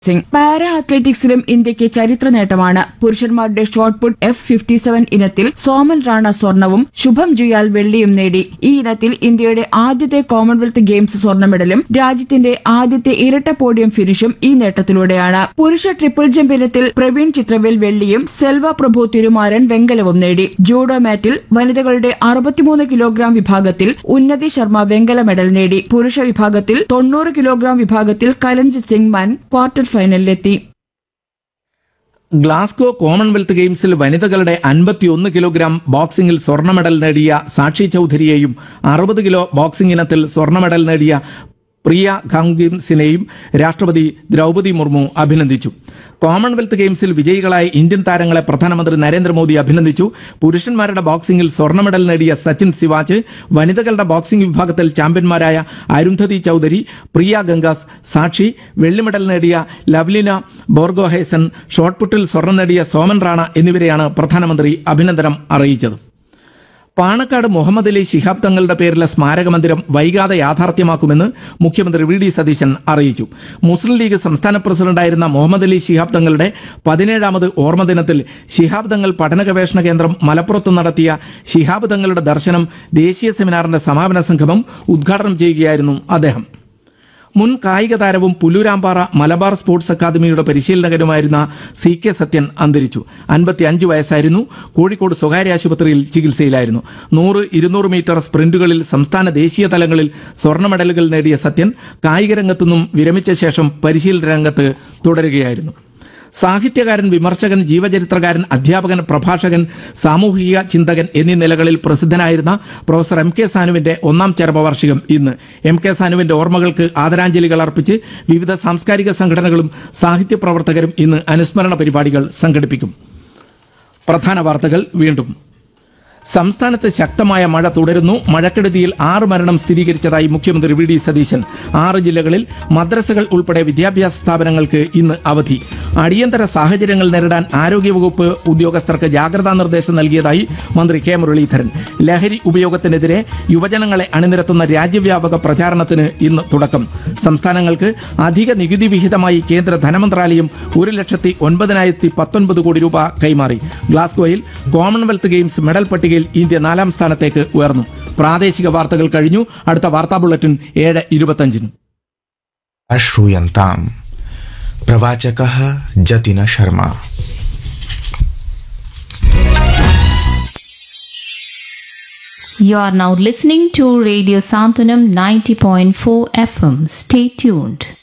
Singh para അത്ലറ്റിക്സിലും ഇന്ത്യക്ക് ചരിത്ര നേട്ടമാണ് പുരുഷന്മാരുടെ shot put F fifty seven ഇനത്തിൽ സോമൻ റാണ സ്വർണവും ശുഭം ജുയാൽ വെള്ളിയും നേടി ഈ ഇനത്തിൽ ഇന്ത്യയുടെ ആദ്യത്തെ കോമൺവെൽത്ത് ഗെയിംസ് സ്വർണ്ണ മെഡലും രാജ്യത്തിന്റെ ആദ്യത്തെ ഇരട്ട പോഡിയം ഫിനിഷും ഈ നേട്ടത്തിലൂടെയാണ് പുരുഷ ട്രിപ്പിൾ ജമ്പ് ഇനത്തിൽ പ്രവീൺ ചിത്രവേൽ വെള്ളിയും സെൽവ പ്രഭു തിരുമാരൻ വെങ്കലവും നേടി ജൂഡോ മാറ്റിൽ വനിതകളുടെ അറുപത്തിമൂന്ന് കിലോഗ്രാം വിഭാഗത്തിൽ ഉന്നതി ശർമ്മ വെങ്കല മെഡൽ നേടി പുരുഷ വിഭാഗത്തിൽ തൊണ്ണൂറ് കിലോഗ്രാം വിഭാഗത്തിൽ കരൺജിത് സിംഗ് മൻ ക്വാർട്ടർ ഫൈനലിലെത്തി ഗ്ലാസ്ഗോ കോമൺവെൽത്ത് ഗെയിംസിൽ വനിതകളുടെ അൻപത്തിയൊന്ന് കിലോഗ്രാം ബോക്സിംഗിൽ സ്വർണ്ണ മെഡൽ നേടിയ സാക്ഷി ചൌധരിയെയും അറുപത് കിലോ ബോക്സിംഗ് ഇനത്തിൽ സ്വർണ്ണ മെഡൽ നേടിയ പ്രിയ ഖാംഗിംസിനെയും രാഷ്ട്രപതി ദ്രൗപദി മുർമു അഭിനന്ദിച്ചു കോമൺവെൽത്ത് ഗെയിംസിൽ വിജയികളായ ഇന്ത്യൻ താരങ്ങളെ പ്രധാനമന്ത്രി നരേന്ദ്രമോദി അഭിനന്ദിച്ചു പുരുഷന്മാരുടെ ബോക്സിംഗിൽ സ്വർണ്ണ മെഡൽ നേടിയ സച്ചിൻ സിവാച്ച് വനിതകളുടെ ബോക്സിംഗ് വിഭാഗത്തിൽ ചാമ്പ്യന്മാരായ അരുന്ധതി ചൌധരി പ്രിയ ഗംഗാസ് സാക്ഷി വെള്ളി മെഡൽ നേടിയ ലവ്ലിന ബോർഗോഹേസൻ ഷോട്ട്പുട്ടിൽ സ്വർണം നേടിയ സോമൻ റാണ എന്നിവരെയാണ് പ്രധാനമന്ത്രി അഭിനന്ദനം അറിയിച്ചത് പാണക്കാട് മുഹമ്മദ് അലി ശിഹാബ് തങ്ങളുടെ പേരിലെ സ്മാരക മന്ദിരം വൈകാതെ യാഥാർത്ഥ്യമാക്കുമെന്ന് മുഖ്യമന്ത്രി വി ഡി സതീശൻ അറിയിച്ചു മുസ്ലിം ലീഗ് സംസ്ഥാന പ്രസിഡന്റായിരുന്ന മുഹമ്മദ് അലി ശിഹാബ് തങ്ങളുടെ പതിനേഴാമത് ഓർമ്മ ദിനത്തിൽ ശിഹാബ് തങ്ങൾ പഠന ഗവേഷണ കേന്ദ്രം മലപ്പുറത്ത് നടത്തിയ ശിഹാബ് തങ്ങളുടെ ദർശനം ദേശീയ സെമിനാറിന്റെ സമാപന സംഗമം ഉദ്ഘാടനം ചെയ്യുകയായിരുന്നു അദ്ദേഹം മുൻ കായിക താരവും പുല്ലൂരാമ്പാറ മലബാർ സ്പോർട്സ് അക്കാദമിയുടെ പരിശീലകനുമായിരുന്ന സി കെ സത്യൻ അന്തരിച്ചു അൻപത്തി അഞ്ച് വയസ്സായിരുന്നു കോഴിക്കോട് സ്വകാര്യ ആശുപത്രിയിൽ ചികിത്സയിലായിരുന്നു നൂറ് ഇരുന്നൂറ് മീറ്റർ സ്പ്രിന്റുകളിൽ സംസ്ഥാന ദേശീയ തലങ്ങളിൽ സ്വർണ്ണ മെഡലുകൾ നേടിയ സത്യൻ കായിക രംഗത്തുനിന്നും വിരമിച്ച ശേഷം പരിശീലന രംഗത്ത് തുടരുകയായിരുന്നു സാഹിത്യകാരൻ വിമർശകൻ ജീവചരിത്രകാരൻ അധ്യാപകൻ പ്രഭാഷകൻ സാമൂഹിക ചിന്തകൻ എന്നീ നിലകളിൽ പ്രസിദ്ധനായിരുന്ന പ്രൊഫസർ എം കെ സാനുവിന്റെ ഒന്നാം ചരമവാർഷികം ഇന്ന് എം കെ സാനുവിന്റെ ഓർമ്മകൾക്ക് ആദരാഞ്ജലികൾ അർപ്പിച്ച് വിവിധ സാംസ്കാരിക സംഘടനകളും സാഹിത്യ പ്രവർത്തകരും ഇന്ന് അനുസ്മരണ പരിപാടികൾ സംഘടിപ്പിക്കും പ്രധാന വാർത്തകൾ വീണ്ടും സംസ്ഥാനത്ത് ശക്തമായ മഴ തുടരുന്നു മഴക്കെടുതിയിൽ ആറ് മരണം സ്ഥിരീകരിച്ചതായി മുഖ്യമന്ത്രി വി ഡി സതീശൻ ആറ് ജില്ലകളിൽ മദ്രസകൾ ഉൾപ്പെടെ വിദ്യാഭ്യാസ സ്ഥാപനങ്ങൾക്ക് ഇന്ന് അവധി അടിയന്തര സാഹചര്യങ്ങൾ നേരിടാൻ ആരോഗ്യവകുപ്പ് ഉദ്യോഗസ്ഥർക്ക് ജാഗ്രതാ നിർദ്ദേശം നൽകിയതായി മന്ത്രി കെ മുരളീധരൻ ലഹരി ഉപയോഗത്തിനെതിരെ യുവജനങ്ങളെ അണിനിരത്തുന്ന രാജ്യവ്യാപക പ്രചാരണത്തിന് ഇന്ന് തുടക്കം സംസ്ഥാനങ്ങൾക്ക് അധിക നികുതി വിഹിതമായി കേന്ദ്ര ധനമന്ത്രാലയം ഒരു ലക്ഷത്തി ഒൻപതിനായിരത്തി പത്തൊൻപത് കോടി രൂപ കൈമാറി ഗ്ലാസ്ഗോയിൽ കോമൺവെൽത്ത് ഗെയിംസ് മെഡൽ പട്ടികയിൽ ഇന്ത്യ നാലാം സ്ഥാനത്തേക്ക് ഉയർന്നു പ്രാദേശിക വാർത്തകൾ കഴിഞ്ഞു അടുത്ത വാർത്താ ബുള്ളറ്റിൻ ഏഴ് ഇരുപത്തഞ്ചിന് श्रूयन्ताम् प्रवाचकः Jatin Sharma You are now listening to Radio Santanam 90.4 FM. Stay tuned.